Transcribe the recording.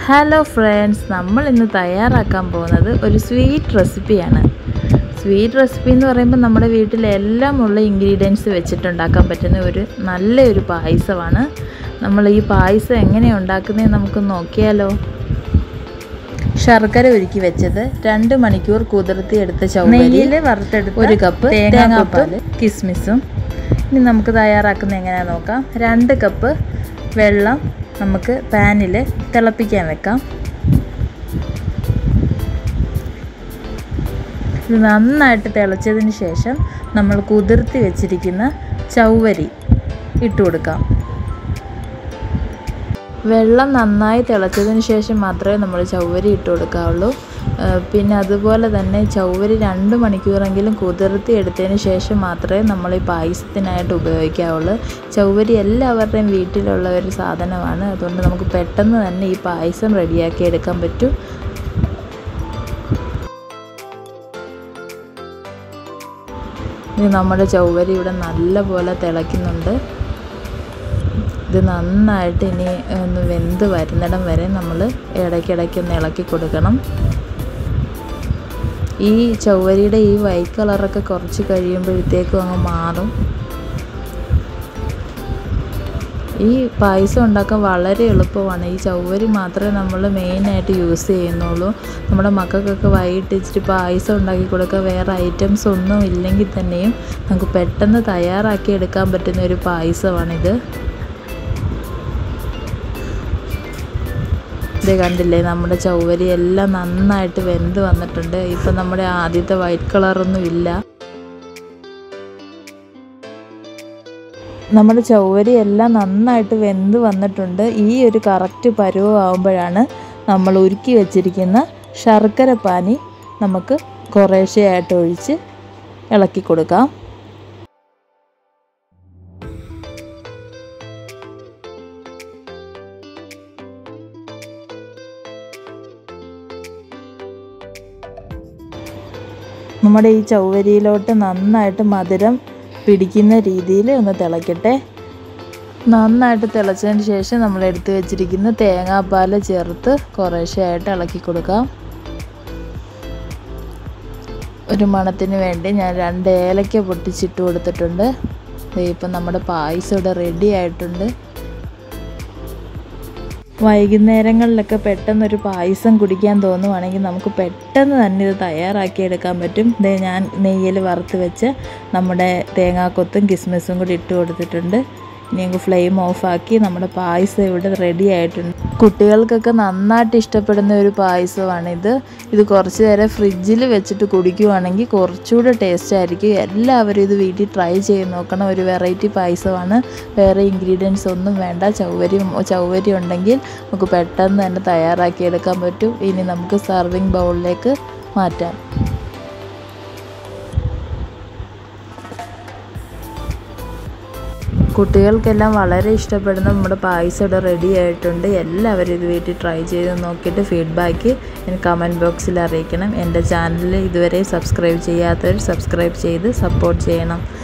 hello friends നമ്മൾ ഇന്ന് തയ്യാറാക്കാൻ പോകുന്നത് ഒരു സ്വീറ്റ് റെസിപ്പിയാണ് സ്വീറ്റ് റെസിപ്പി എന്ന് പറയുമ്പോൾ നമ്മുടെ വീട്ടിൽ എല്ലാം ഉള്ള ഇൻഗ്രീഡിയൻസ് വെച്ചിട്ടുണ്ടാക്കാൻ പറ്റുന്ന ഒരു നല്ലൊരു പായസമാണ് നമ്മൾ ഈ പായസം എങ്ങനെയാണ് ഉണ്ടാക്കുന്നതെന്ന് നമുക്ക് നോക്കിയാലോ ശർക്കര ഉരുക്കി വെച്ചത് രണ്ട് മണിക്കൂർ കുതിർത്തി എടുത്ത ചൗവരിയിൽ വറുത്തെടുത്ത ഒരു കപ്പ് തേങ്ങാപ്പാൽ കിസ്മിസും ഇനി നമുക്ക് തയ്യാറാക്കുന്നത് എങ്ങനെയാണെന്ന് നോക്കാം രണ്ട് കപ്പ് വെള്ളം നമുക്ക് പാനിൽ തിളപ്പിക്കാൻ വെക്കാം ഇത് നന്നായിട്ട് തിളച്ചതിന് ശേഷം നമ്മൾ കുതിർത്തി വെച്ചിരിക്കുന്ന ചൗവരി ഇട്ട് കൊടുക്കാം വെള്ളം നന്നായി തിളച്ചതിന് ശേഷം മാത്രമേ നമ്മൾ ചൗവരി ഇട്ട് കൊടുക്കാവുള്ളൂ പിന്നെ അതുപോലെ തന്നെ ചൗവരി രണ്ട് മണിക്കൂറെങ്കിലും കുതിർത്തി എടുത്തതിന് ശേഷം മാത്രമേ നമ്മൾ ഈ പായസത്തിനായിട്ട് ഉപയോഗിക്കാവുള്ളൂ ചൗവരി എല്ലാവരുടെയും വീട്ടിലുള്ള ഒരു സാധനമാണ് അതുകൊണ്ട് നമുക്ക് പെട്ടെന്ന് തന്നെ ഈ പായസം റെഡിയാക്കി എടുക്കാൻ പറ്റും ഇത് നമ്മുടെ ചൗവരി ഇവിടെ നല്ല പോലെ തിളയ്ക്കുന്നുണ്ട് ഇത് നന്നായിട്ട് ഇനി ഒന്ന് വെന്ത് വരുന്നിടം വരെ നമ്മൾ ഇടയ്ക്കിടയ്ക്ക് ഒന്ന് ഇളക്കി കൊടുക്കണം ഈ ചൗവരിയുടെ ഈ വൈറ്റ് കളറൊക്കെ കുറച്ച് കഴിയുമ്പോഴത്തേക്കും അങ്ങ് മാറും ഈ പായസം ഉണ്ടാക്കാൻ വളരെ എളുപ്പമാണ് ഈ ചൗവരി മാത്രമേ നമ്മൾ മെയിനായിട്ട് യൂസ് ചെയ്യുന്നുള്ളൂ നമ്മുടെ മക്കൾക്കൊക്കെ വൈകിട്ട് ഇച്ചിരി പായസം ഉണ്ടാക്കി കൊടുക്കുക വേറെ ഐറ്റംസ് ഒന്നും ഇല്ലെങ്കിൽ തന്നെയും നമുക്ക് പെട്ടെന്ന് തയ്യാറാക്കി എടുക്കാൻ പറ്റുന്ന ഒരു പായസമാണിത് ഇത് കണ്ടില്ലേ നമ്മുടെ ചൗവരി എല്ലാം നന്നായിട്ട് വെന്ത് വന്നിട്ടുണ്ട് ഇപ്പം നമ്മുടെ ആദ്യത്തെ വൈറ്റ് കളറൊന്നും ഇല്ല നമ്മുടെ ചൗവരി എല്ലാം നന്നായിട്ട് വെന്ത് വന്നിട്ടുണ്ട് ഈ ഒരു കറക്റ്റ് പരുവമാകുമ്പോഴാണ് നമ്മൾ ഉരുക്കി വെച്ചിരിക്കുന്ന ശർക്കര പാനി നമുക്ക് കുറേശ്ശെയായിട്ട് ഒഴിച്ച് ഇളക്കി കൊടുക്കാം നമ്മുടെ ഈ ചൗവരിയിലോട്ട് നന്നായിട്ട് മധുരം പിടിക്കുന്ന രീതിയിൽ ഒന്ന് തിളയ്ക്കട്ടെ നന്നായിട്ട് തിളച്ചതിന് ശേഷം നമ്മൾ എടുത്തു വെച്ചിരിക്കുന്ന തേങ്ങാപ്പാൽ ചേർത്ത് കുറേശ്ശെയായിട്ട് ഇളക്കി കൊടുക്കാം ഒരു മണത്തിന് വേണ്ടി ഞാൻ രണ്ട് ഏലക്ക പൊട്ടിച്ചിട്ട് കൊടുത്തിട്ടുണ്ട് ഇപ്പം നമ്മുടെ പായസം ഇവിടെ റെഡി ആയിട്ടുണ്ട് വൈകുന്നേരങ്ങളിലൊക്കെ പെട്ടെന്നൊരു പായസം കുടിക്കാൻ തോന്നുവാണെങ്കിൽ നമുക്ക് പെട്ടെന്ന് തന്നെ ഇത് തയ്യാറാക്കി എടുക്കാൻ പറ്റും ഇത് ഞാൻ നെയ്യിൽ വറുത്ത് വെച്ച് നമ്മുടെ തേങ്ങാക്കൊത്തും കിസ്മിസും കൂടി ഇട്ട് കൊടുത്തിട്ടുണ്ട് ഇനി ഞങ്ങൾക്ക് ഫ്ലെയിം ഓഫാക്കി നമ്മുടെ പായസം ഇവിടെ റെഡി ആയിട്ടുണ്ട് കുട്ടികൾക്കൊക്കെ നന്നായിട്ട് ഇഷ്ടപ്പെടുന്ന ഒരു പായസമാണിത് ഇത് കുറച്ച് നേരം ഫ്രിഡ്ജിൽ വെച്ചിട്ട് കുടിക്കുവാണെങ്കിൽ കുറച്ചുകൂടെ ടേസ്റ്റ് ആയിരിക്കും എല്ലാവരും ഇത് വീട്ടിൽ ട്രൈ ചെയ്ത് നോക്കണം ഒരു വെറൈറ്റി പായസമാണ് വേറെ ഇൻഗ്രീഡിയൻസ് ഒന്നും വേണ്ട ചൗവരി ചൗവരി ഉണ്ടെങ്കിൽ നമുക്ക് പെട്ടെന്ന് തന്നെ തയ്യാറാക്കി എടുക്കാൻ പറ്റും ഇനി നമുക്ക് സർവിങ് ബൗളിലേക്ക് മാറ്റാം കുട്ടികൾക്കെല്ലാം വളരെ ഇഷ്ടപ്പെടുന്ന നമ്മുടെ പായസം ഇവിടെ റെഡി ആയിട്ടുണ്ട് എല്ലാവരും ഇത് വീട്ടിൽ ട്രൈ ചെയ്ത് നോക്കിയിട്ട് ഫീഡ്ബാക്ക് എനിക്ക് കമൻറ്റ് ബോക്സിൽ അറിയിക്കണം എൻ്റെ ചാനൽ ഇതുവരെ സബ്സ്ക്രൈബ് ചെയ്യാത്തവർ സബ്സ്ക്രൈബ് ചെയ്ത് സപ്പോർട്ട് ചെയ്യണം